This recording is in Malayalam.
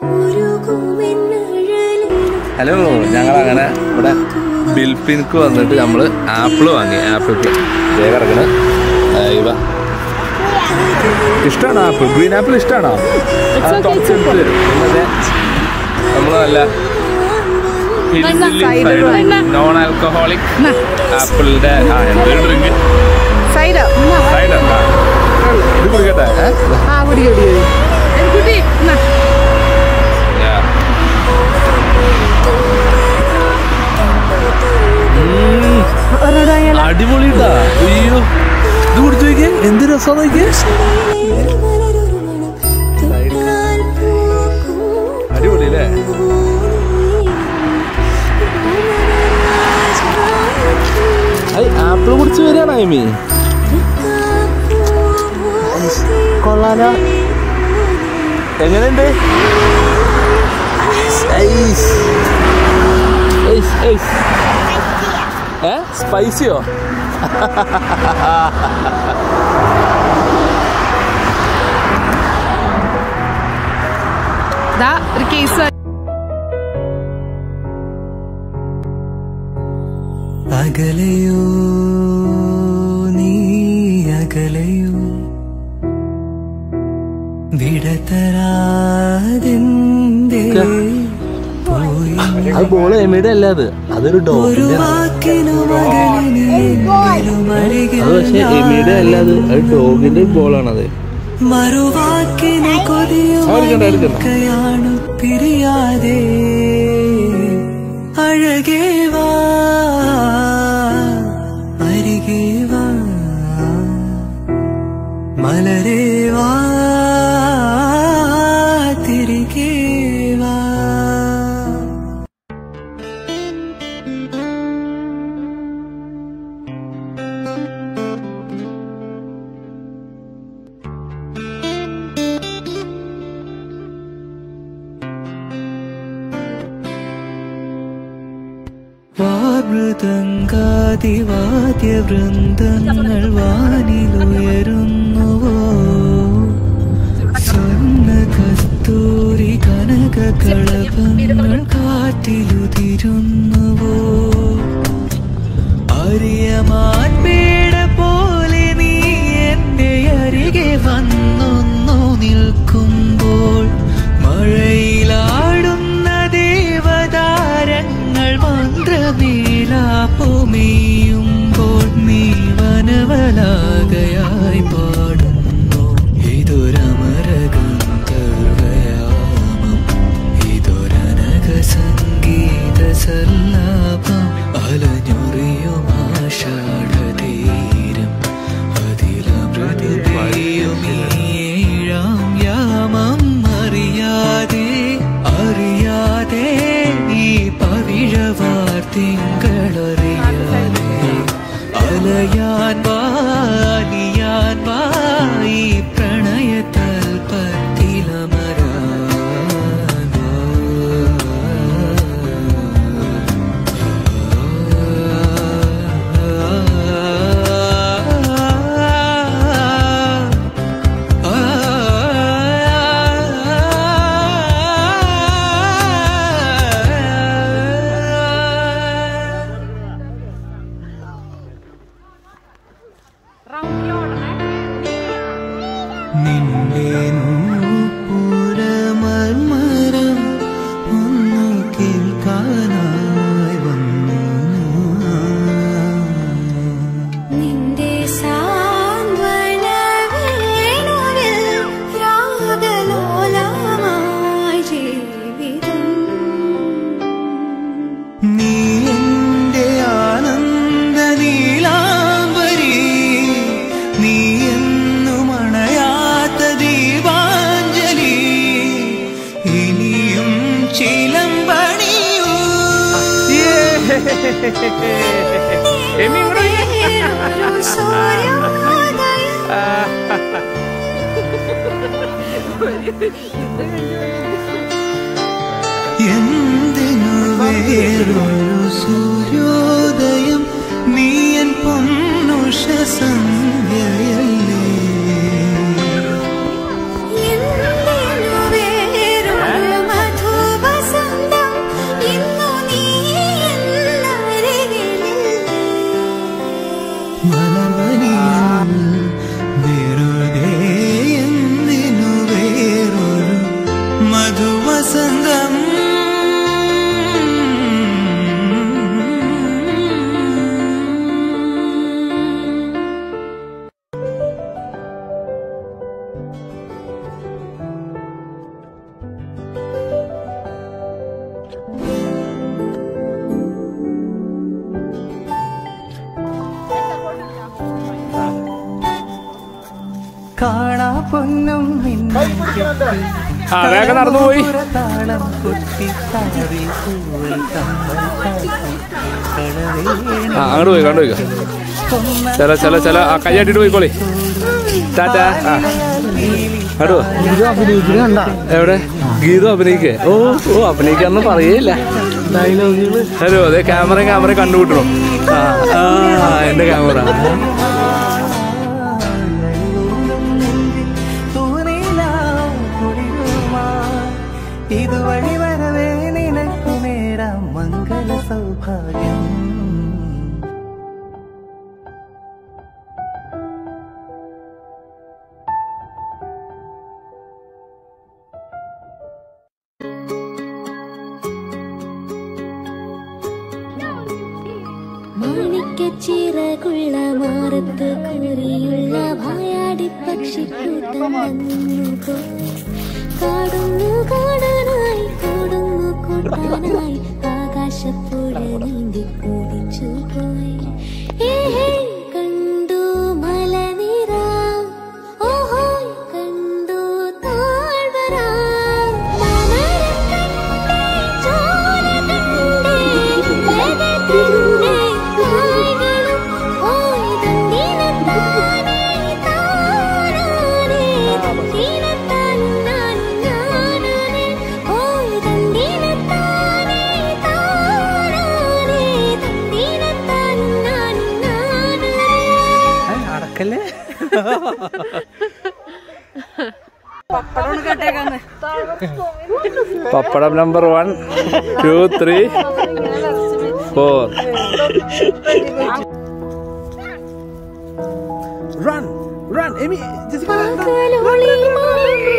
ഹലോ ഞങ്ങൾ അങ്ങനെ ഇവിടെ ബിൽപ്പിൻക്ക് വന്നിട്ട് നമ്മൾ ആപ്പിൾ വാങ്ങി ആപ്പിൾ വേഗം ഇറങ്ങണ ഇവ ഇഷ്ടമാണോ ആപ്പിൾ ഗ്രീൻ ആപ്പിൾ ഇഷ്ടമാണോ നമ്മൾ നല്ല നോൺ ആൽക്കഹോളിക് ആപ്പിളിന്റെ ആ എന്തൊരു ഡ്രിങ്ക് സൈഡ് സൈഡ് ഇത് കുടിക്കട്ടെ ഏ? ആ കുടി കുടി കുടി കുട്ടി എന്നാ. Yeah. ഒരെണ്ണം വാങ്ങിയാലോ? അടിപൊളിട്ടാ അയ്യോ ഇത് കുടിച്ചു നോക്കിയേ എന്ത് രസം നോക്കിയേ അടിപൊളി അല്ലേ ആപ്പിൾ കുടിച്ച് വരികയാണ് ഐമി കൊള്ളാലോ എങ്ങനെയുണ്ട് ഐസ്. Ice, ice. ഏ സ്പൈസിയോ ദാ ഒരു കേസ് അകലയോ നീ അകലയോ വിടതരാതെന്തേ പോയി അത് ബോള് എമിയുടെ അല്ല അത് അതൊരു ഒരു ഡോഗിന്റെ വാക്കിനു മകനിലും അത് പക്ഷെ എമിയുടെ അല്ല അത് അത് ഡോഗിന്റെ ബോളാണത് മറുവാക്കിന് എടുക്കണ്ട, എടുക്കണ്ട. കൊതിയുകയാണു പിരിയാതെ അഴകേ വാ അരികെ വാ മലരേ വാ തിരികെ വാ വാമൃതങ്കാതിവാദ്യവൃന്ദങ്ങൾ വാനിലുയരുന്നുവോ സ്വർണ്ണ കസ്തൂരി കനക കളഭങ്ങൾ കാറ്റിലുതിരുന്നുവോ അറിയമാൻപേട പോലെ നീ എന്റെ അരികെ വന്നൊന്നു നിൽക്കുമ്പോൾ മഴയിലാടുന്ന ദേവതാരങ്ങൾ മന്ത്രമേലാപ്പൊമെയ്യുമ്പോൾ നീ വനവലാകയായി പാടുന്നു ഇതൊരമരഗന്ധർവയാമം ഇതൊരനക സംഗീത സല്ലാപം അലഞ്ഞൊറിയും ആഷാഢതീരം അതിലമൃദു പെയ്യുമീഴാം യാമം അറിയാതെ അറിയാതെ ഈ പവിഴവാർത്തിങ്കളറിയാതെ അലയാൻ വാലിയാൻ വാ ഈ പ്രണയത്താൽ പത്തിലമരാൻ നിന്റെ നൂപുരമർമരം ഒന്നു കേൾക്കാനായി വന്നു നിന്റെ സാന്ത്വന വേണുവിൽ രാഗലോലമായി ജീവിതം നീ എന്റെ ആനന്ദ നീലാംബരി നീ എന്നും അണയാത്ത ദീപാഞ്ജലി ഇനിയും ചിലമ്പണിയൂ വേറൊരു സൂര്യോദയം എന്തിനു വേറൊരു സൂര്യോദയം നീയൻ പൊന്നുഷ സന്ധ്യയല്ലേ എന്തിനു വേറൊരു ആ വേഗം നടന്നു പോയി താളം കൊട്ടി താഴെ പൂവൽ ആ അങ്ങോട്ട് പോയി കണ്ടു പോയിക്കോ ചില ചില ചില ആ കൈയാട്ടിട്ട് പോയിക്കോളി ടാറ്റ ആ അടുവോ എവിടെ ഗീതു അഭിനയിക്കേ ഓ ഓ അഭിനയിക്കാന്ന് പറയേയില്ല ഹലോ അതെ ക്യാമറ ക്യാമറ കണ്ടുപിട്ടണം ആ ആ എന്റെ ക്യാമറ ഇതുവഴി വരവേ നിനക്കു നേരാം മംഗള സൗഭാഗ്യം മാണിക്കച്ചിറകുള്ള മാറത്ത് കൂറിയുള്ള വായാടി പക്ഷിക്കൂട്ടം വന്നു പോയി കാടുന്നു കാണാനായി കൂടുന്നു കൂട്ടാനായി ആകാശപ്പുഴ നീന്തി കുടിച്ചു പോയി ഏഹേ കണ്ടു മലനിറ ഓഹോ കണ്ടു താഴ്വര മാമരം കണ്ടേ ചോര കണ്ടേ ലതത്തിന്റെ കായ്കളും ഓയ് തന്തിനത്താനേ താനാനേ തന്തിനത്താനാൻ ഞാനാനേ ഓയ് തന്തിനത്താനേ താനാനേ തന്തിനത്താനാൻ ഞാനാനേ അടക്കല്ലേ പപ്പടം number one two three four run run Amy Jessica പകലൊളി മാറും